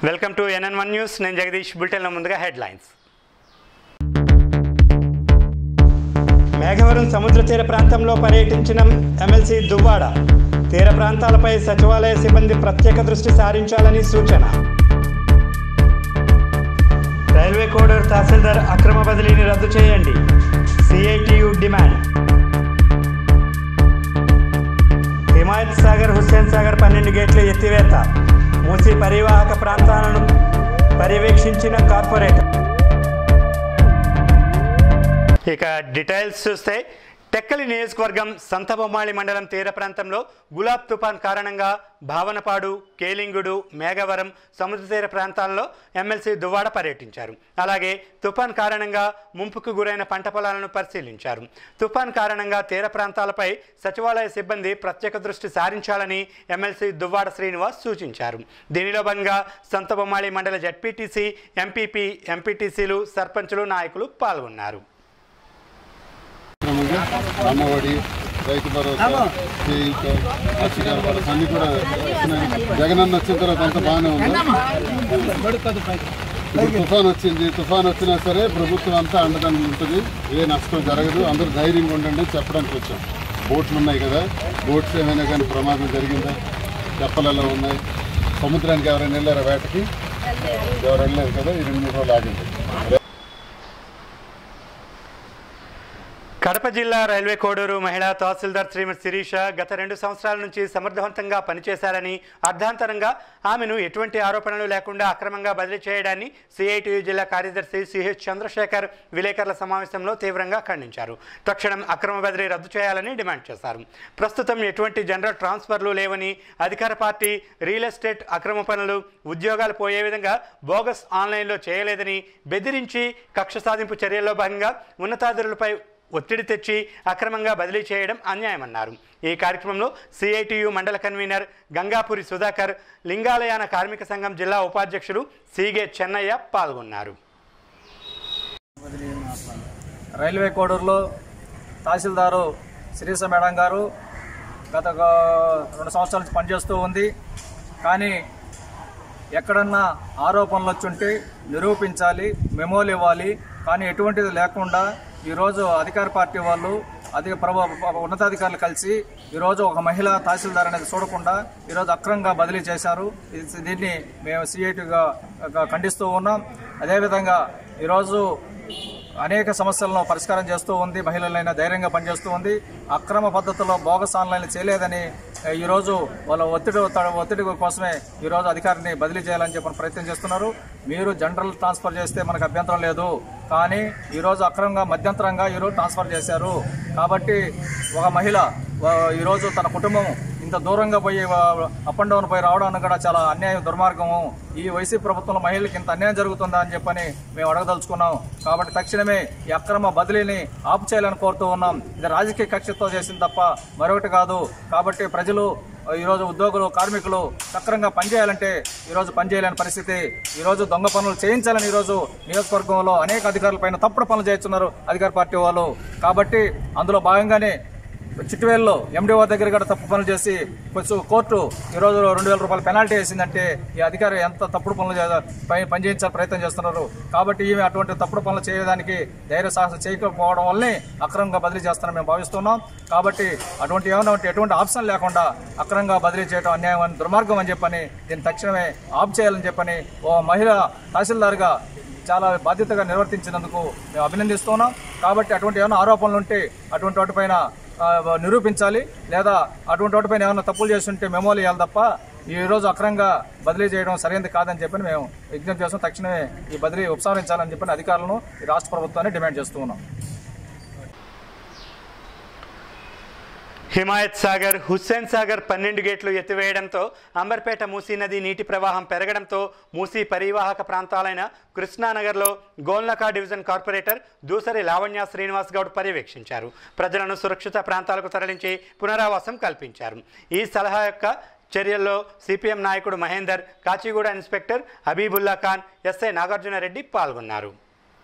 Welcome to NN one news నేను జగదీష్ బులెటిన్లో ముందుగా హెడ్లైన్స్ మేఘవరం సముద్ర తీర ప్రాంతంలో పర్యటించిన ఎమ్మెల్సీ దువ్వాడ తీర ప్రాంతాలపై సచివాలయ సిబ్బంది ప్రత్యేక దృష్టి సారించాలని సూచన రైల్వే కోడర్ తహసీల్దార్ అక్రమ బదిలీని రద్దు చేయండి సిఐటియు డిమాండ్ హిమాయత్ సాగర్ హుస్సేన్ సాగర్ పన్నెండు గేట్లు ఎత్తివేత మూసి పరివాహక ప్రాంతాలను పర్యవేక్షించిన కార్పొరేటర్ ఇక డీటెయిల్స్ చూస్తే టెక్కలి నియోజకవర్గం సంతబొమ్మాళి మండలం తీర ప్రాంతంలో గులాబ్ తుఫాన్ కారణంగా భావనపాడు కేలింగుడు మేఘవరం సముద్ర తీర ప్రాంతాల్లో ఎమ్మెల్సీ దువ్వాడ పర్యటించారు అలాగే తుఫాన్ కారణంగా ముంపుకు గురైన పంట పొలాలను పరిశీలించారు తుఫాన్ కారణంగా తీర ప్రాంతాలపై సచివాలయ సిబ్బంది ప్రత్యేక దృష్టి సారించాలని ఎమ్మెల్సీ దువ్వాడ శ్రీనివాస్ సూచించారు దీనిలో భాగంగా సంతబొమ్మాళి మండల జడ్పీటీసీ ఎంపీపీ ఎంపీటీసీలు సర్పంచులు నాయకులు పాల్గొన్నారు క్రమంగా అమ్మఒడి రైతు భరోసా చేయూత పక్షికాల భరోసా అన్ని కూడా వస్తున్నాయి. జగనన్న వచ్చిన తర్వాత అంతా బాగానే ఉంది ఇప్పుడు తుఫాన్ వచ్చింది తుఫాన్ వచ్చినా సరే ప్రభుత్వం అంతా అండదండలు ఉంటుంది ఏ నష్టం జరగదు అందరూ ధైర్యంగా ఉండండి చెప్పడానికి వచ్చాం బోట్లు ఉన్నాయి కదా బోట్స్ ఏమైనా కానీ ప్రమాదం జరిగిందా తెప్పలలో ఉన్నాయి సముద్రానికి ఎవరైనా వెళ్ళారా వేటకి ఎవరు వెళ్ళలేదు కదా ఈ రెండు మూడు రోజులు ఆగింది కడప జిల్లా రైల్వే కోడూరు మహిళా తహసీల్దార్ శ్రీమతి శిరీష గత రెండు సంవత్సరాల నుంచి సమర్థవంతంగా పనిచేశారని అర్ధాంతరంగా ఆమెను ఎటువంటి ఆరోపణలు లేకుండా అక్రమంగా బదిలీ చేయడాన్ని సిఐటియు జిల్లా కార్యదర్శి సిహెచ్ చంద్రశేఖర్ విలేకరుల సమావేశంలో తీవ్రంగా ఖండించారు తక్షణం అక్రమ బదిలీ రద్దు చేయాలని డిమాండ్ చేశారు ప్రస్తుతం ఎటువంటి జనరల్ ట్రాన్స్ఫర్లు లేవని అధికార పార్టీ రియల్ ఎస్టేట్ అక్రమ పనులు ఉద్యోగాలు పోయే విధంగా బోగస్ ఆన్లైన్లో చేయలేదని బెదిరించి కక్ష సాధింపు చర్యల్లో భాగంగా ఉన్నతాధికారులపై ఒత్తిడి తెచ్చి అక్రమంగా బదిలీ చేయడం అన్యాయమన్నారు ఈ కార్యక్రమంలో సిఐటియు మండల కన్వీనర్ గంగాపురి సుధాకర్ లింగాలయాన కార్మిక సంఘం జిల్లా ఉపాధ్యక్షుడు సీగే చెన్నయ్య పాల్గొన్నారు రైల్వే కోడూరులో తహసీల్దారు శిరీష మేడం గారు గత ఒక రెండు సంవత్సరాల నుంచి పనిచేస్తూ ఉంది కానీ ఎక్కడన్నా ఆరోపణలు వచ్చుంటే నిరూపించాలి మెమోలు ఇవ్వాలి కానీ ఎటువంటిది లేకుండా ఈరోజు అధికార పార్టీ వాళ్ళు అధిక ప్రభు ఉన్నతాధికారులు కలిసి ఈరోజు ఒక మహిళ తహసీల్దార్ అనేది చూడకుండా ఈరోజు అక్రమంగా బదిలీ చేశారు ఇది- దీన్ని మేము సిఐటిగా ఖండిస్తూ ఉన్నాం అదేవిధంగా ఈరోజు అనేక సమస్యలను పరిష్కారం చేస్తూ ఉంది మహిళలైనా ధైర్యంగా పనిచేస్తూ ఉంది అక్రమ పద్ధతిలో బోగస్ ఆన్లైన్ చేయలేదని ఏ, ఈరోజు వాళ్ళ ఒత్తిడి ఒత్త- ఒత్తిడి కోసమే ఈరోజు అధికారిని బదిలీ చేయాలని చెప్పి ప్రయత్నం చేస్తున్నారు మీరు జనరల్ ట్రాన్స్ఫర్ చేస్తే మనకు అభ్యంతరం లేదు కానీ ఈరోజు అక్రమంగా మధ్యంతరంగా ఈరోజు ట్రాన్స్ఫర్ చేశారు కాబట్టి ఒక మహిళ ఆ, ఈరోజు తన కుటుంబం ఇంత దూరంగా పోయి అప్ అండ్ డౌన్ పోయి రావడానికి కూడా చాలా అన్యాయం దుర్మార్గము ఈ వైసీపీ ప్రభుత్వంలో మహిళలకు ఇంత అన్యాయం జరుగుతుందా అని చెప్పని మేము అడగదలుచుకున్నాం కాబట్టి తక్షణమే ఈ అక్రమ బదిలీని ఆపు చేయాలని కోరుతూ ఉన్నాం ఇది రాజకీయ కక్షతో చేసింది తప్ప మరొకటి కాదు కాబట్టి ప్రజలు ఈరోజు ఉద్యోగులు కార్మికులు సక్రంగా పనిచేయాలంటే ఈరోజు పనిచేయలేని పరిస్థితి ఈరోజు దొంగ పనులు చేయించాలని ఈరోజు నియోజకవర్గంలో అనేక అధికారులపైన తప్పుడు పనులు చేస్తున్నారు అధికార పార్టీ వాళ్ళు కాబట్టి అందులో భాగంగానే చిట్టువేల్లో ఎండిఓ దగ్గర కూడా తప్పు పనులు చేసి కొంచెం కోర్టు ఈరోజు రెండు వేల రూపాయల పెనాల్టీ వేసిందంటే ఈ అధికారి ఎంత తప్పుడు పనులు చే- పని పనిచేయించాలని ప్రయత్నం చేస్తున్నారు కాబట్టి ఈమె అటువంటి తప్పుడు పనులు చేయడానికి ధైర్య సాహసం చేయకపోవడం వల్లనే అక్రమంగా బదిలీ చేస్తారని మేము భావిస్తున్నాం కాబట్టి అటువంటి ఏమైనా ఉంటే ఎటువంటి ఆప్షన్ లేకుండా అక్రమంగా బదిలీ చేయడం అన్యాయం అని దుర్మార్గం అని చెప్పని దీన్ని తక్షణమే ఆఫ్ చేయాలని చెప్పని ఓ మహిళ తహసీల్దార్గా చాలా బాధ్యతగా నిర్వర్తించినందుకు మేము అభినందిస్తున్నాం కాబట్టి అటువంటి ఏమైనా ఆరోపణలు ఉంటే అటువంటి వాటిపైన ఆ, నిరూపించాలి లేదా అటువంటి వాటిపైన ఏమైనా తప్పులు చేస్తుంటే మెమోలు ఇవ్వాలి తప్ప ఈ రోజు అక్రమంగా బదిలీ చేయడం సరైనది కాదని చెప్పని మేము విజ్ఞప్తి చేస్తాం తక్షణమే ఈ బదిలీ ఉపసంహరించాలని చెప్పని అధికారులను ఈ రాష్ట్ర ప్రభుత్వాన్ని డిమాండ్ చేస్తూ ఉన్నాం హిమాయత్ సాగర్ హుస్సేన్ సాగర్ పన్నెండు గేట్లు ఎత్తివేయడంతో అంబర్పేట మూసీ నది నీటి ప్రవాహం పెరగడంతో మూసీ పరివాహక ప్రాంతాలైన కృష్ణానగర్లో గోల్నకా డివిజన్ కార్పొరేటర్ దూసరి లావణ్య శ్రీనివాస్ గౌడ్ పర్యవేక్షించారు ప్రజలను సురక్షిత ప్రాంతాలకు తరలించి పునరావాసం కల్పించారు ఈ సలహా యొక్క చర్యల్లో సిపిఎం నాయకుడు మహేందర్ కాచిగూడ ఇన్స్పెక్టర్ హబీబుల్లా ఖాన్ ఎస్ఐ నాగార్జునరెడ్డి పాల్గొన్నారు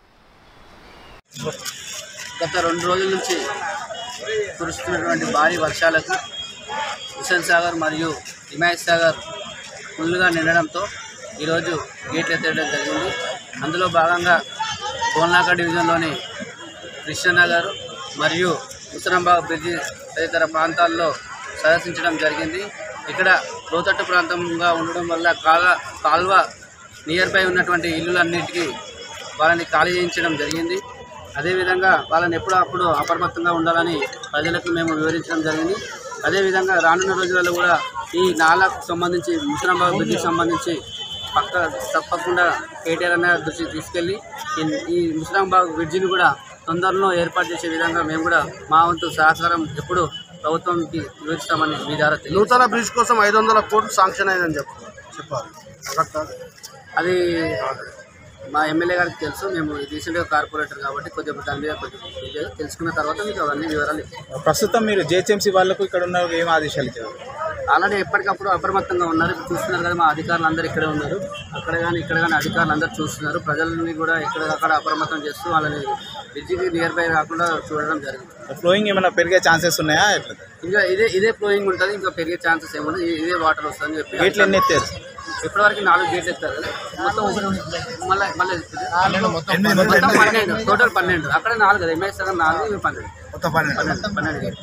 గత రెండు రోజుల నుంచి కురుస్తున్నటువంటి భారీ వర్షాలకు హుసేన్ సాగర్ మరియు హిమాయత్ సాగర్ ఫుల్గా నిండడంతో ఈరోజు గేట్లు ఎత్తేయడం జరిగింది అందులో భాగంగా కోల్నాక డివిజన్లోని కృష్ణనగర్ మరియు ముసరంబాగ్ బ్రిడ్జి తదితర ప్రాంతాల్లో సందర్శించడం జరిగింది ఇక్కడ లోతట్టు ప్రాంతంగా ఉండడం వల్ల కాల కాల్వ నియర్ బై ఉన్నటువంటి ఇల్లులన్నిటికీ వాళ్ళని ఖాళీ చేయించడం జరిగింది అదేవిధంగా వాళ్ళని ఎప్పుడూ అప్పుడు అప్రమత్తంగా ఉండాలని ప్రజలకు మేము వివరించడం జరిగింది అదేవిధంగా రానున్న రోజులలో కూడా ఈ నాలకు సంబంధించి ముసరాంబాగ్ బ్రిడ్జికి సంబంధించి పక్క తప్పకుండా కేటీఆర్ అన్న దృష్టికి తీసుకెళ్ళి ఈ- ఈ ముసరాంబాగ్ బ్రిడ్జిని కూడా తొందరలో ఏర్పాటు చేసే విధంగా మేము కూడా మా వంతు సహకారం ఎప్పుడు ప్రభుత్వంకి వివరిస్తామని మీ ద్వారా తెలియదు నూతన బ్రిడ్జ్ కోసం ఐదు వందల కోట్లు శాంక్షన్ అయిందని చెప్పు చెప్పాలి కరెక్టా? అది మా ఎమ్మెల్యే గారికి తెలుసు మేము రీసెంట్గా కార్పొరేటర్ కాబట్టి కొద్దిగా దాని మీద కొంచెం ఇది తెలుసుకున్న తర్వాత మీకు అవన్నీ వివరాలు ఇస్తాం. ప్రస్తుతం మీరు జేహెచ్ఎంసీ వాళ్ళకు ఇక్కడ ఉన్న వాళ్ళకి ఏం ఆదేశాలు ఇచ్చారు ఆల్రెడీ ఎప్పటికప్పుడు అప్రమత్తంగా ఉన్నారు ఇప్పుడు చూస్తున్నారు కదా మా అధికారులు అందరూ ఇక్కడే ఉన్నారు అక్కడ కానీ ఇక్కడ కానీ అధికారులు అందరూ చూస్తున్నారు ప్రజలని కూడా ఎక్కడికక్కడ అప్రమత్తం చేస్తూ వాళ్ళని బ్రిడ్జికి నియర్ బై కాకుండా చూడడం జరిగింది ఫ్లోయింగ్ ఏమైనా పెరిగే ఛాన్సెస్ ఉన్నాయా ఎట్లా ఇంకా ఇదే ఇదే ఫ్లోయింగ్ ఉంటుంది ఇంకా పెరిగే ఛాన్సెస్ ఏముంది ఇదే వాటర్ వస్తుందని చెప్పి గేట్లు ఎన్ని ఎత్తారు ఇప్పటివరకు నాలుగు గేట్లు ఎత్తారు కదా మొత్తం మళ్ళీ మళ్ళీ మొత్తం పన్నెండు టోటల్ పన్నెండు అక్కడ నాలుగు కదా ఎంఐఎస్ సగం నాలుగు ఇవి పన్నెండు మొత్తం పన్నెండు పన్నెండు పన్నెండు గేట్లు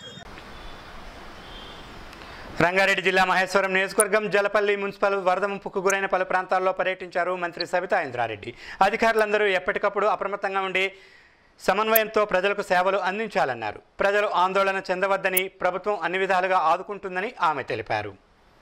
రంగారెడ్డి జిల్లా మహేశ్వరం నియోజకవర్గం జలపల్లి మున్సిపల్ వరద ముంపుకు గురైన పలు ప్రాంతాల్లో పర్యటించారు మంత్రి సబితా ఇంద్రారెడ్డి అధికారులందరూ ఎప్పటికప్పుడు అప్రమత్తంగా ఉండి సమన్వయంతో ప్రజలకు సేవలు అందించాలన్నారు ప్రజలు ఆందోళన చెందవద్దని ప్రభుత్వం అన్ని విధాలుగా ఆదుకుంటుందని ఆమె తెలిపారు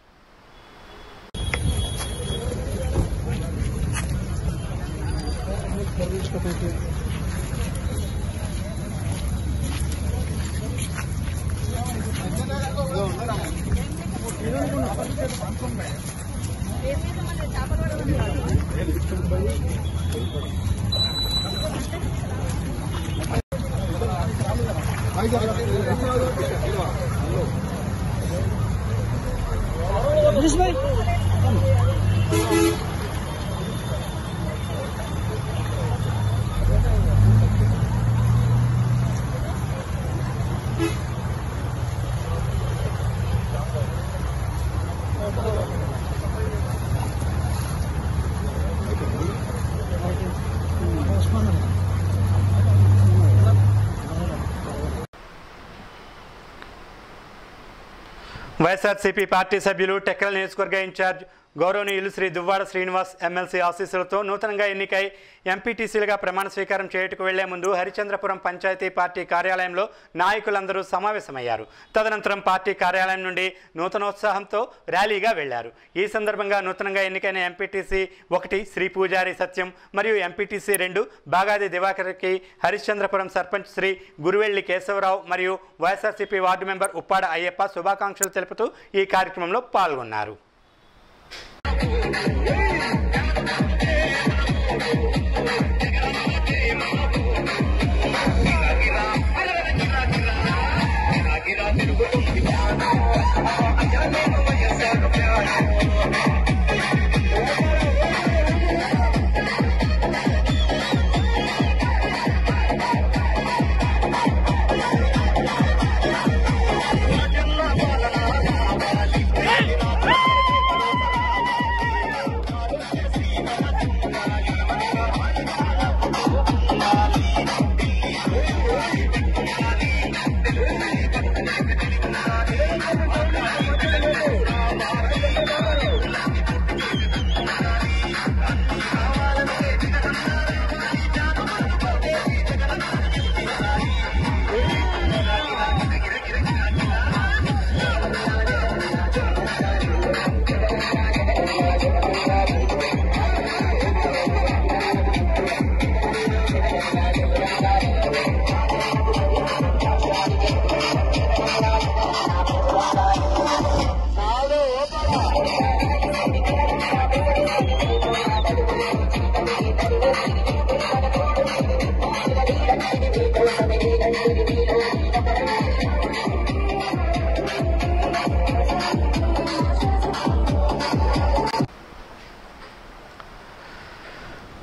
వైఎస్ఆర్సీపీ పార్టీ సభ్యులు టెక్కల నియోజకవర్గ ఇన్ఛార్జ్ గౌరవనీయులు శ్రీ దువ్వాడ శ్రీనివాస్ ఎమ్మెల్సీ ఆశీస్సులతో నూతనంగా ఎన్నికై ఎంపీటీసీలుగా ప్రమాణ స్వీకారం చేయుటకు వెళ్లే ముందు హరిచంద్రపురం పంచాయతీ పార్టీ కార్యాలయంలో నాయకులందరూ సమావేశమయ్యారు తదనంతరం పార్టీ కార్యాలయం నుండి నూతనోత్సాహంతో ర్యాలీగా వెళ్లారు ఈ సందర్భంగా నూతనంగా ఎన్నికైన ఎంపీటీసీ ఒకటి శ్రీ పూజారి సత్యం మరియు ఎంపీటీసీ రెండు బాగాది దివాకర్కి హరిశ్చంద్రపురం సర్పంచ్ శ్రీ గురువెల్లి కేశవరావు మరియు YSRCP ward member Uppada Ayyappa శుభాకాంక్షలు తెలుపుతూ ఈ కార్యక్రమంలో పాల్గొన్నారు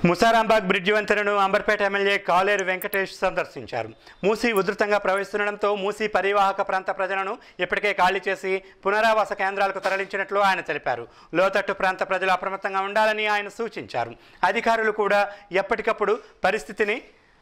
ముసారాంబాగ్ బ్రిడ్జి వంతెనను అంబర్పేట ఎమ్మెల్యే కాలేరు వెంకటేష్ సందర్శించారు మూసీ ఉధృతంగా ప్రవహిస్తుండడంతో మూసీ పరివాహక ప్రాంత ప్రజలను ఇప్పటికే ఖాళీ చేసి పునరావాస కేంద్రాలకు తరలించినట్లు ఆయన తెలిపారు లోతట్టు ప్రాంత ప్రజలు అప్రమత్తంగా ఉండాలని ఆయన సూచించారు అధికారులు కూడా ఎప్పటికప్పుడు పరిస్థితిని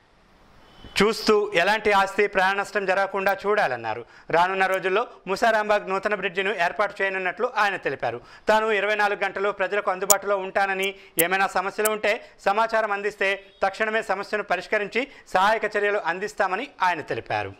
చూస్తూ ఎలాంటి ఆస్తి ప్రాణ నష్టం జరగకుండా చూడాలన్నారు రానున్న రోజుల్లో ముసారాంబాగ్ నూతన బ్రిడ్జిను ఏర్పాటు చేయనున్నట్లు ఆయన తెలిపారు తాను ఇరవై నాలుగు గంటలు ప్రజలకు అందుబాటులో ఉంటానని ఏమైనా సమస్యలు ఉంటే సమాచారం అందిస్తే తక్షణమే సమస్యను పరిష్కరించి సహాయక చర్యలు అందిస్తామని ఆయన తెలిపారు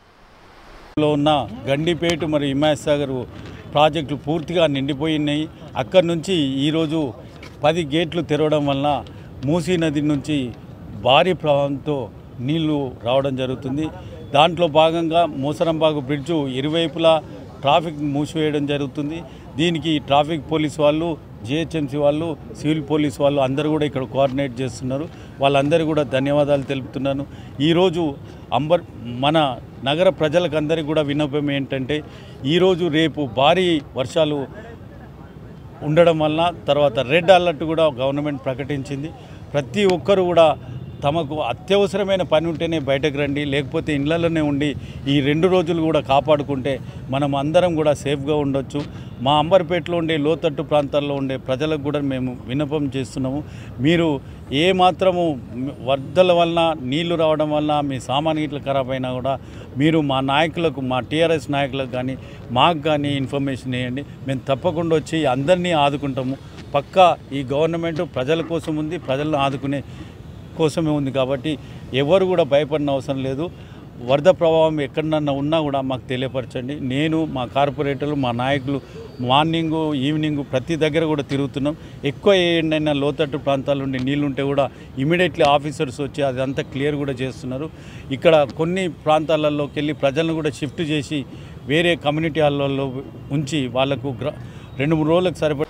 లో ఉన్న గండిపేట మరియు హిమాయత్ సాగర్ ప్రాజెక్టులు పూర్తిగా నిండిపోయినాయి అక్కడి నుంచి ఈరోజు పది గేట్లు తెరవడం వలన మూసీ నది నుంచి భారీ ప్రవాహంతో నీళ్లు రావడం జరుగుతుంది దాంట్లో భాగంగా మూసరంబాగు బ్రిడ్జు ఇరువైపులా ట్రాఫిక్ మూసివేయడం జరుగుతుంది దీనికి ట్రాఫిక్ పోలీస్ వాళ్ళు జిహెచ్ఎంసీ వాళ్ళు సివిల్ పోలీస్ వాళ్ళు అందరూ కూడా ఇక్కడ కోఆర్డినేట్ చేస్తున్నారు వాళ్ళందరూ కూడా ధన్యవాదాలు తెలుపుతున్నాను ఈరోజు అంబర్ మన నగర ప్రజలకు అందరికీ కూడా విన్నపం ఏంటంటే ఈరోజు రేపు భారీ వర్షాలు ఉండడం వలన తర్వాత రెడ్ అలర్ట్ కూడా గవర్నమెంట్ ప్రకటించింది ప్రతి ఒక్కరు కూడా తమకు అత్యవసరమైన పని ఉంటేనే బయటకు రండి లేకపోతే ఇళ్లలోనే ఉండి ఈ రెండు రోజులు కూడా కాపాడుకుంటే మనం అందరం కూడా సేఫ్గా ఉండొచ్చు మా అంబర్పేటలో ఉండే లోతట్టు ప్రాంతాల్లో ఉండే ప్రజలకు కూడా మేము విన్నపం చేస్తున్నాము మీరు ఏ మాత్రము వరదల వలన నీళ్లు రావడం వలన మీ సామాన్ ఇట్లా ఖరాబ్ అయినా కూడా మీరు మా నాయకులకు మా టీఆర్ఎస్ నాయకులకు కానీ మాకు కానీ ఇన్ఫర్మేషన్ ఇవ్వండి మేము తప్పకుండా వచ్చి అందరినీ ఆదుకుంటాము పక్కా ఈ గవర్నమెంట్ ప్రజల కోసం ఉంది ప్రజలను ఆదుకునే కోసమే ఉంది కాబట్టి ఎవరు కూడా భయపడిన అవసరం లేదు వరద ప్రభావం ఎక్కడన్నా ఉన్నా కూడా మాకు తెలియపరచండి నేను మా కార్పొరేటర్లు మా నాయకులు మార్నింగ్ ఈవినింగ్ ప్రతి దగ్గర కూడా తిరుగుతున్నాం ఎక్కువ ఏంటైనా లోతట్టు ప్రాంతాల నుండి నీళ్ళు ఉంటే కూడా ఇమీడియట్లీ ఆఫీసర్స్ వచ్చి అదంతా క్లియర్ కూడా చేస్తున్నారు ఇక్కడ కొన్ని ప్రాంతాలలోకి వెళ్ళి ప్రజలను కూడా షిఫ్ట్ చేసి వేరే కమ్యూనిటీ హాల్లో ఉంచి వాళ్ళకు గ్ర రెండు మూడు రోజులకు సరిపడ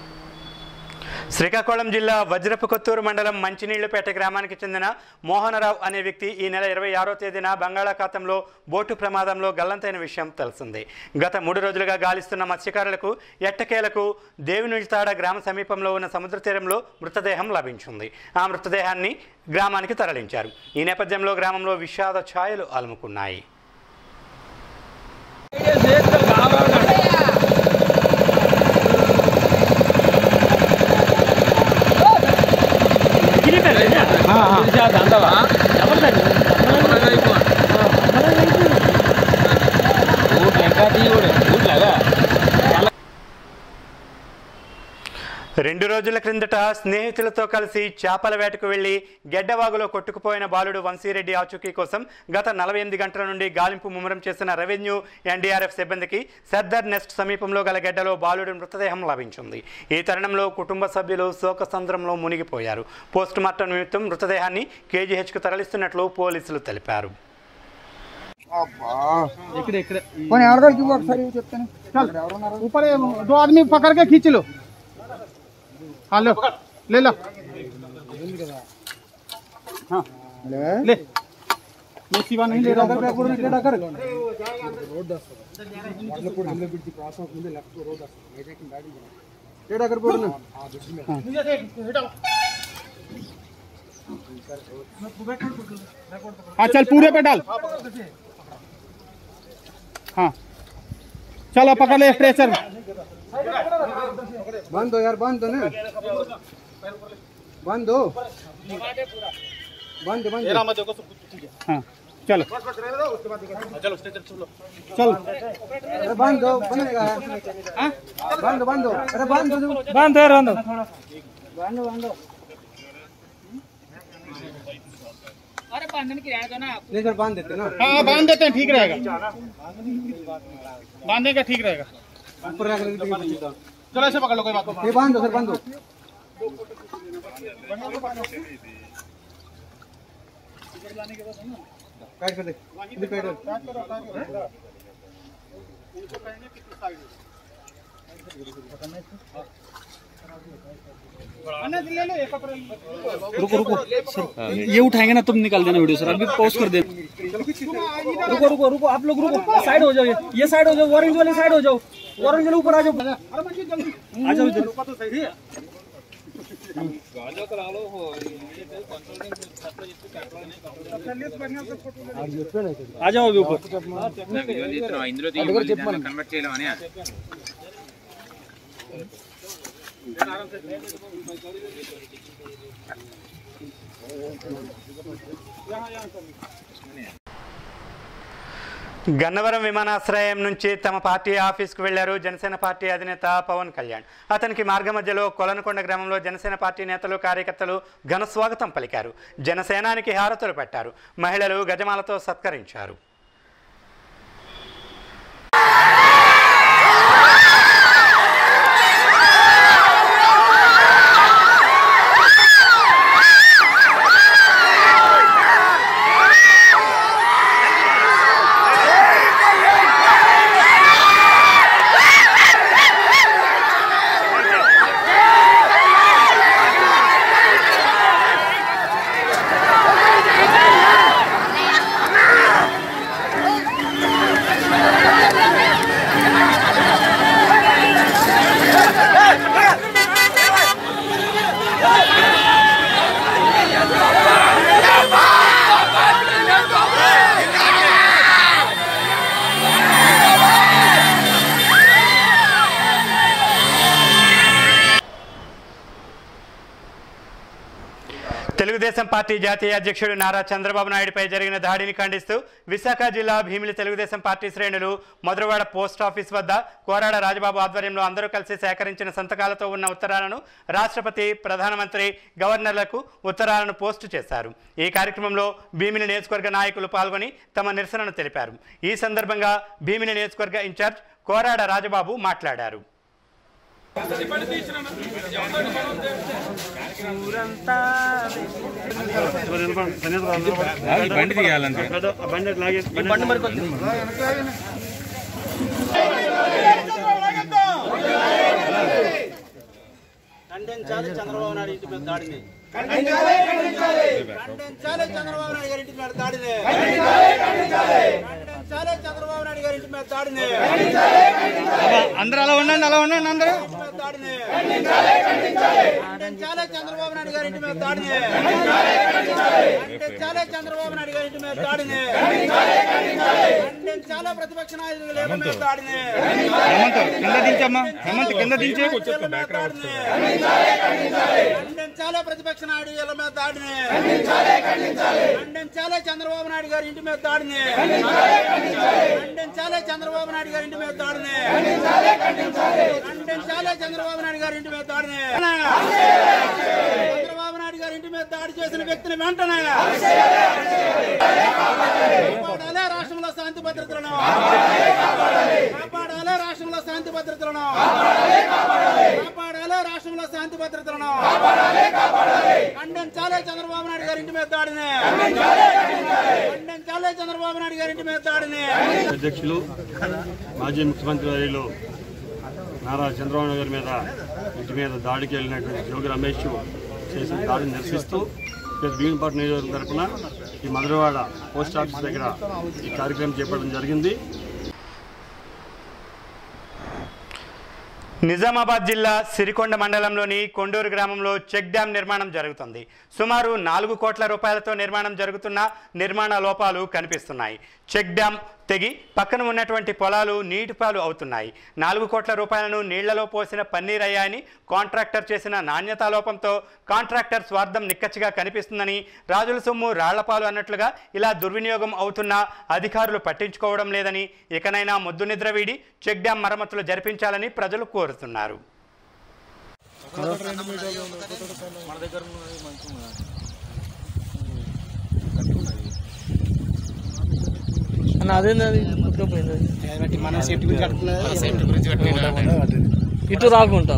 శ్రీకాకుళం జిల్లా వజ్రపు కొత్తూరు మండలం మంచినీళ్లపేట గ్రామానికి చెందిన మోహనరావు అనే వ్యక్తి ఈ నెల ఇరవై ఆరో తేదీన బంగాళాఖాతంలో బోటు ప్రమాదంలో గల్లంతైన విషయం తెలిసిందే గత మూడు రోజులుగా గాలిస్తున్న మత్స్యకారులకు ఎట్టకేలకు దేవునిళ్తాడ గ్రామ సమీపంలో ఉన్న సముద్ర తీరంలో మృతదేహం లభించింది ఆ మృతదేహాన్ని గ్రామానికి తరలించారు ఈ నేపథ్యంలో గ్రామంలో విషాద ఛాయలు అలుముకున్నాయి రెండు రోజుల క్రిందట స్నేహితులతో కలిసి చేపల వేటకు వెళ్లి గెడ్డవాగులో కొట్టుకుపోయిన బాలుడు వంశీరెడ్డి ఆచూకీ కోసం గత నలభై ఎనిమిది గంటల నుండి గాలింపు ముమ్మరం చేసిన రెవెన్యూ ఎన్డీఆర్ఎఫ్ సిబ్బందికి సర్దార్ నెస్ట్ సమీపంలో గల గెడ్డలో బాలుడి మృతదేహం లభించింది ఈ తరుణంలో కుటుంబ సభ్యులు శోకసంద్రంలో మునిగిపోయారు పోస్ట్ మార్టం నిమిత్తం మృతదేహాన్ని కేజీహెచ్కు తరలిస్తున్నట్లు పోలీసులు తెలిపారు పోనీ ఎవరికో ఇవ్వు ఒకసారి ఇవ్వు చెప్తాను ऊपर ये दो आदमी पकड़ के खींच लो हाँ लो ले लो हाँ ले मैं शिवा नहीं ले रहा हूँ हाँ चल पूरे पे डाल हाँ चलो पकड़ ले स्ट्रेचर बंद दो यार बंद दो ना बंद दो बंद बंद हाँ चलो चलो अरे बंद दो बंद हाँ? बंद दो बंद दो अरे बंद दो बंद दो बंद दो बंद दो बंद दो नहीं सर बांध देते ना हाँ बांध देते हैं ठीक रहेगा बांधने का ठीक रहेगा ऊपर रख लेंगे चलो ऐसे पकड़ लो कोई बात नहीं ये बांध दो सर बांध दो काट कर दे इधर काट दो रुको रुको सर ये उठाएंगे ना तुम निकाल देना वीडियो सर अभी पॉज कर दे रुको रुको रुको आप लोग रुको साइड हो जाओ ये ये साइड हो जाओ ऑरेंज वाले साइड हो जाओ ऑरेंज वाले ऊपर आ जाओ आ जाओ इधर आ जाओ अभी ऊपर గన్నవరం విమానాశ్రయం నుంచి తమ పార్టీ ఆఫీస్కు వెళ్లారు జనసేన పార్టీ అధినేత పవన్ కళ్యాణ్ అతనికి మార్గ మధ్యలో కొలనకొండ గ్రామంలో జనసేన పార్టీ నేతలు కార్యకర్తలు ఘన స్వాగతం పలికారు జనసేనానికి హారతులు పెట్టారు మహిళలు గజమాలతో సత్కరించారు తెలుగుదేశం పార్టీ జాతీయ అధ్యక్షుడు నారా చంద్రబాబు నాయుడుపై జరిగిన దాడిని ఖండిస్తూ విశాఖ జిల్లా భీమిలి తెలుగుదేశం పార్టీ శ్రేణులు మధురవాడ పోస్ట్ ఆఫీస్ వద్ద కోరాడ రాజబాబు ఆధ్వర్యంలో అందరూ కలిసి సేకరించిన సంతకాలతో ఉన్న ఉత్తరాలను రాష్ట్రపతి ప్రధానమంత్రి గవర్నర్లకు ఉత్తరాలను పోస్టు చేశారు ఈ కార్యక్రమంలో భీమిలి నియోజకవర్గ నాయకులు పాల్గొని తమ నిరసనను తెలిపారు ఈ సందర్భంగా భీమిలి నియోజకవర్గ ఇన్ఛార్జ్ కోరాడ రాజబాబు మాట్లాడారు బండి తీయాలంటే ఖండించాలి చంద్రబాబు నాయుడు ఇంటి మీద దాడిని ఖండించాలి చంద్రబాబు నాయుడు గారి ఇంటి మీద దాడిని ఖండించాలి చంద్రబాబు నాయుడు గారి ఇంటి మీద దాడిని అందరూ అలా ఉండండి అలా ఉండండి అందరూ దాడిని ఖండించాలి చంద్రబాబు నాయుడు గారి ఇంటి మీద దాడిని ఖండించాలి చంద్రబాబు నాయుడు గారి ఇంటి మీద దాడిని ఖండించాలి ప్రతిపక్ష నాయకుల ఇళ్ల మీద దాడిని హేమంత్ కింద దించమ్మా హేమంత్ కింద దించు ఖండించాలి ప్రతిపక్ష నాయుడు ఇళ్ల మీద దాడిని ఖండించాలి చంద్రబాబు నాయుడు గారి ఇంటి మీద దాడిని ఖండించాలి చంద్రబాబు నాయుడు గారి ఇంటి మీద దాడిని ఖండించాలి చంద్రబాబు నాయుడు గారి ఇంటి మీద దాడిని చంద్రబాబు నాయుడు గారి ఇంటి మీద దాడి చేసిన వ్యక్తిని వెంటనే కాపాడాలి రాష్ట్రంలో శాంతి భద్రతలను కాపాడాలి రాష్ట్రంలో శాంతి భద్రతలను కాపాడాలి రాష్ట్రంలో శాంతి భద్రతలను ఖండించాలి చంద్రబాబు నాయుడు గారి ఇంటి మీద దాడిని ఖండించాలి చంద్రబాబు నాయుడు గారి ఇంటి మీద దాడిని అధ్యక్షులు మాజీ ముఖ్యమంత్రి వర్యులు నారా చంద్రబాబు నాయుడు గారి మీద ఇంటి మీద దాడికి వెళ్ళినటువంటి జోగి రమేష్ చేసిన దాడిని నిరసిస్తూ రేపు భీమిపాటి నియోజకవర్గం తరఫున ఈ మధురవాడ పోస్ట్ ఆఫీస్ దగ్గర ఈ కార్యక్రమం చేపట్టడం జరిగింది నిజామాబాద్ జిల్లా సిరికొండ మండలంలోని కొండూరు గ్రామంలో చెక్ డ్యాం నిర్మాణం జరుగుతుంది సుమారు నాలుగు కోట్ల రూపాయలతో నిర్మాణం జరుగుతున్న నిర్మాణ లోపాలు కనిపిస్తున్నాయి చెక్ డ్యాం తెగి పక్కన ఉన్నటువంటి పొలాలు నీటిపాలు అవుతున్నాయి నాలుగు కోట్ల రూపాయలను నీళ్లలో పోసిన పన్నీరయ్య అని కాంట్రాక్టర్ చేసిన నాణ్యతా లోపంతో కాంట్రాక్టర్ స్వార్థం నిక్కచ్చిగా కనిపిస్తుందని రాజుల సొమ్ము రాళ్లపాలు అన్నట్లుగా ఇలా దుర్వినియోగం అవుతున్నా అధికారులు పట్టించుకోవడం లేదని ఇకనైనా మొద్దు నిద్ర వీడి చెక్ డ్యాం మరమ్మతులు జరిపించాలని ప్రజలు కోరుతున్నారు మన సేఫ్టీ గురించి ఇటు రాకుండా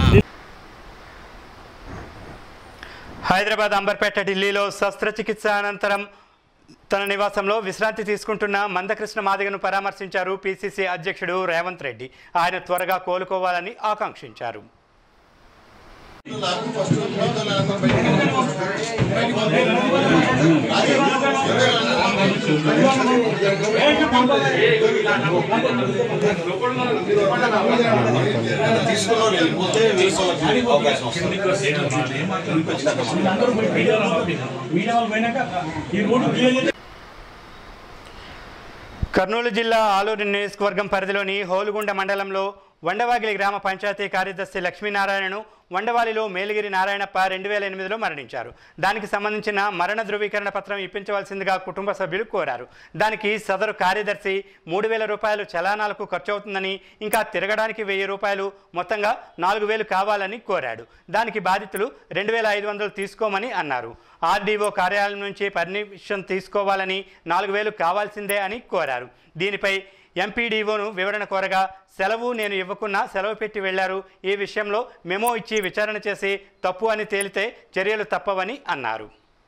హైదరాబాద్ అంబర్పేట ఢిల్లీలో శస్త్రచికిత్స అనంతరం తన నివాసంలో విశ్రాంతి తీసుకుంటున్న మందకృష్ణ మాదిగను పరామర్శించారు పిసిసి అధ్యక్షుడు రేవంత్ రెడ్డి ఆయన త్వరగా కోలుకోవాలని ఆకాంక్షించారు కర్నూలు జిల్లా ఆలూరు నియోజకవర్గం పరిధిలోని హోలుగుండ మండలంలో వండవాగిలి గ్రామ పంచాయతీ కార్యదర్శి లక్ష్మీనారాయణను వండవాలిలో మేలిగిరి నారాయణప్ప రెండు వేల ఎనిమిదిలో మరణించారు దానికి సంబంధించిన మరణ ధృవీకరణ పత్రం ఇప్పించవలసిందిగా కుటుంబ సభ్యులు కోరారు దానికి సదరు కార్యదర్శి మూడు వేల రూపాయలు చలానాలకు ఖర్చు అవుతుందని ఇంకా తిరగడానికి వెయ్యి రూపాయలు మొత్తంగా నాలుగు వేలు కావాలని కోరాడు దానికి బాధితులు రెండు వేల ఐదు వందలు తీసుకోమని అన్నారు ఆర్డీఓ కార్యాలయం నుంచి పర్మిషన్ తీసుకోవాలని నాలుగు వేలు కావాల్సిందే అని కోరారు దీనిపై ఎంపీడీఓను వివరణ కోరగా సెలవు నేను ఇవ్వకున్నా సెలవు పెట్టి వెళ్లారు ఈ విషయంలో మెమో ఇచ్చి విచారణ చేసి తప్పు అని తేలితే చర్యలు తప్పవని అన్నారు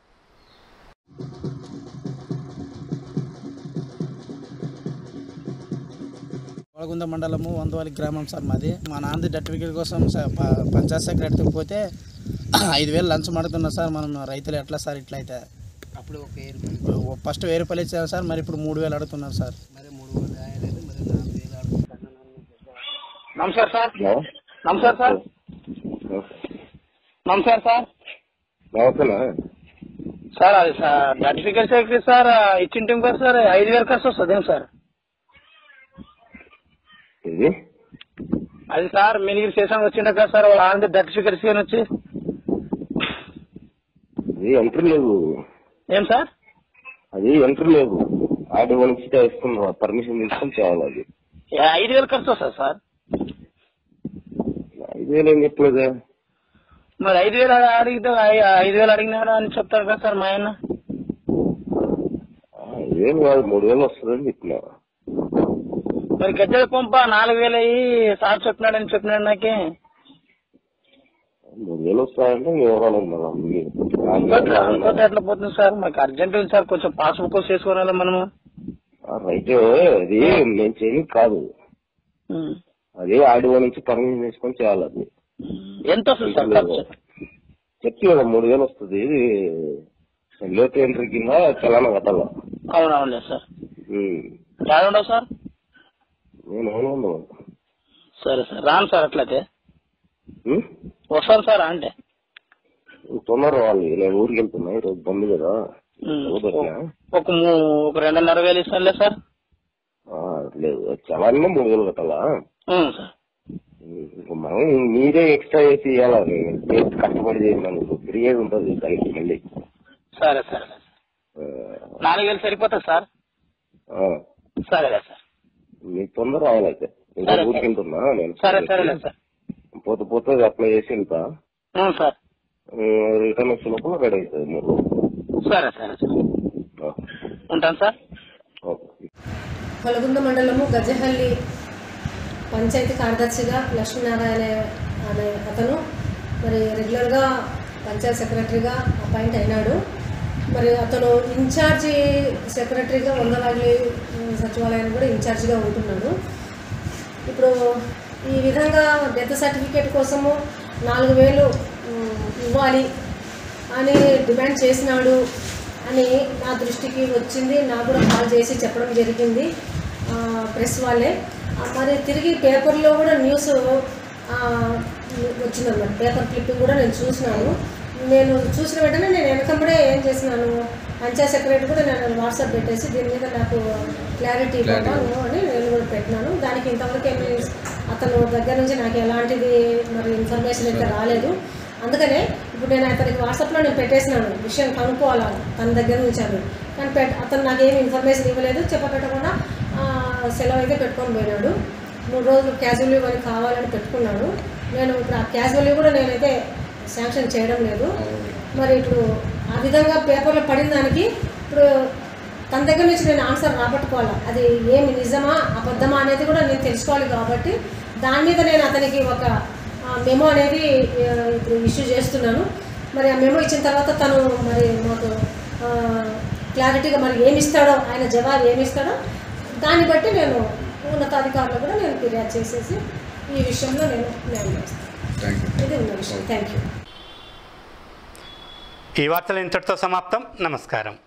వడగుంద మండలము వందవాలి గ్రామం సార్ మాది మా నాన్నది సర్టిఫికేట్ కోసం స- ప- పంచాయత్ సెక్రటరీకి పోతే ఐదు వేలు లంచం అడుగుతున్నా సార్ మనం రైతులు ఎట్లా సార్ ఇట్లా అయితే అప్పుడు ఒక ఫస్ట్ వెయ్యి రూపాయలు ఇచ్చారు సార్ మరి ఇప్పుడు మూడు వేలు అడుగుతున్నారు సార్ మరి మూడు వేలు రాయలేదు మరి నాలుగు వేలు అడుగుతాను నమస్కారం సార్ నమస్కారం సార్ నమస్కారం సార్ నమస్తేనా సార్ అది సార్ సర్టిఫికేట్ సెక్రటరీ సార్ ఇచ్చింటాం కదా సార్ ఐదు వేలు ఖర్చు వస్తుంది ఏం సార్ ఇది అది సార్ మినిగిరి స్టేషన్ వచ్చిండ కదా సార్ వాళ్ళ ఆంధ్ర సర్టిఫికేట్ సీన్ వచ్చి ఇది ఎంట్రీ లేవు ఏం సార్ అది ఎంట్రీ లేవు ఆర్డీఓ నుంచి తీసుకున్నా పర్మిషన్ తీసుకొని చేయాలి అది ఏ, ఐదు వేలు ఖర్చు వస్తుంది సార్ ఐదు వేలు ఏం చెప్పలేదే మరి ఐదు వేలు అడిగితే ఐ- ఐదు వేలు అడిగినారా అని చెప్తారు కదా సార్ మా ఆయన ఐదు వేలు కాదు మూడు వేలు వస్తుందని చెప్పిన మరి గజ్జల పంప నాలుగు వేలు అయ్యి సార్ చెప్పినాడని చెప్పినాడు నాకే మూడు వేలు వస్తాయంటే వివరాలు ఉండాలి ఇంకోటి ఇంకోటి ఎట్లా పోతుంది సార్ మాకు అర్జెంట్ ఉంది సార్ కొంచెం పాస్బుక్ చేసుకోవాలి మనము రైట్ అది నేను చేయనికి కాదు ఉం. అది ఆర్డీఓ నుంచి పర్మిషన్ తీసుకొని చేయాలి అది ఎంత వస్తుంది సార్ ఖర్చు చెప్పి కదా మూడు వేలు వస్తుంది ఇది లోతు ఎంట్రీ కింద చలానా కట్టాల అవునవునులే సార్ ఉం. యాడ ఉండవు సార్ నేను అవును సరే సార్ రాను సార్ అట్లయితే ఉం? వస్తాను సార్ అంటే తొందర రావాలి నేను ఊరికి వెళ్తున్నా ఈరోజు బంద్ కదా ఉం. చదువుతున్నా ఒక మూ- ఒక రెండున్నర వేలు ఇస్తానులే సార్ ఆ, లేదు చలాన్ని మూడు వేలు కట్టాలా ఉం, సార్ ఇంక మనం మీరే ఎక్స్ట్రా చేసి ఇవ్వాలా నేను చేసి కష్టపడి చేసినందుకు తిరిగేది ఉంటుంది దానికి మళ్ళీ సరే సరే ఆ, నాలుగు వేలు సరిపోతుంది సార్ ఆ, సరేలే సార్ మీకు తొందర రావాలి అయితే ఇంకా సరే, ఊరికి వెళ్తున్నా నేను సరే సరేలే సార్ పోతే పోతే అప్లై చేసి వెళ్తా ఉం, సార్ రిటర్న్ వచ్చే లోపల రెడీ అవుతుంది మూడు రోజులు సరే సరే సార్ ఆ, ఉంటాను సార్ ఓకే కొలగుంద మండలము గజహల్లి పంచాయతీ కార్యదర్శిగా లక్ష్మీనారాయణ అనే అతను మరి రెగ్యులర్గా పంచాయత్ సెక్రటరీగా అపాయింట్ అయినాడు మరి అతను ఇన్ఛార్జి సెక్రటరీగా వందలాగి సచివాలయానికి కూడా ఇన్ఛార్జిగా ఉంటున్నాడు ఇప్పుడు ఈ విధంగా డెత్ సర్టిఫికేట్ కోసము నాలుగు వేలు ఉమ్, ఇవ్వాలి అని డిమాండ్ చేసినాడు అని నా దృష్టికి వచ్చింది నాకు కూడా కాల్ చేసి చెప్పడం జరిగింది ఆ, ప్రెస్ వాళ్ళే ఆ, మరి తిరిగి పేపర్లో కూడా న్యూస్ ఆ, వచ్చిందన్నమాట పేపర్ క్లిప్పింగ్ కూడా నేను చూసినాను నేను చూసిన వెంటనే నేను వెనకంబడే ఏం చేసినాను పంచాయత్ సెక్రటరీ కూడా నేను వాట్సాప్ పెట్టేసి దీని మీద నాకు క్లారిటీ ఇవ్వను అని నేను కూడా పెట్టినాను దానికి ఇంతవరకు ఏమి అతను దగ్గర నుంచి నాకు ఎలాంటిది మరి ఇన్ఫర్మేషన్ అయితే రాలేదు అందుకనే ఇప్పుడు నేను అతనికి వాట్సాప్లో నేను పెట్టేసినాను విషయం కనుక్కోవాలా తన దగ్గర నుంచి అని కానీ పెట్ అతను నాకేం ఇన్ఫర్మేషన్ ఇవ్వలేదు చెప్పపెట్టకుండా ఆ, సెలవు అయితే పెట్టుకొని పోయినాడు మూడు రోజులు క్యాజువల్ లీవ్ అని కావాలని పెట్టుకున్నాడు నేను ఇప్పుడు ఆ క్యాజువల్ లీవ్ కూడా నేనైతే శాంక్షన్ చేయడం లేదు మరి ఇప్పుడు ఆ విధంగా పేపర్లో పడిన దానికి ఇప్పుడు తన దగ్గర నుంచి నేను ఆన్సర్ రాబట్టుకోవాలా అది ఏమి నిజమా అబద్ధమా అనేది కూడా నేను తెలుసుకోవాలి కాబట్టి దాని మీద నేను అతనికి ఒక మెమో అనేది ఆ, ఇప్పుడు ఇష్యూ చేస్తున్నాను మరి ఆ మెమో ఇచ్చిన తర్వాత తను మరి మాకు ఆ, క్లారిటీగా మరి ఏమి ఇస్తాడో ఆయన జవాబు ఏమి ఇస్తాడో దాన్ని బట్టి నేను ఉన్నతాధికారులు కూడా నేను ఫిర్యాదు చేసేసి ఈ విషయంలో నేను న్యాయం చేస్తాను ఇది ఉన్న విషయం థ్యాంక్ యూ ఈ వార్తలు ఇంతటితో సమాప్తం నమస్కారం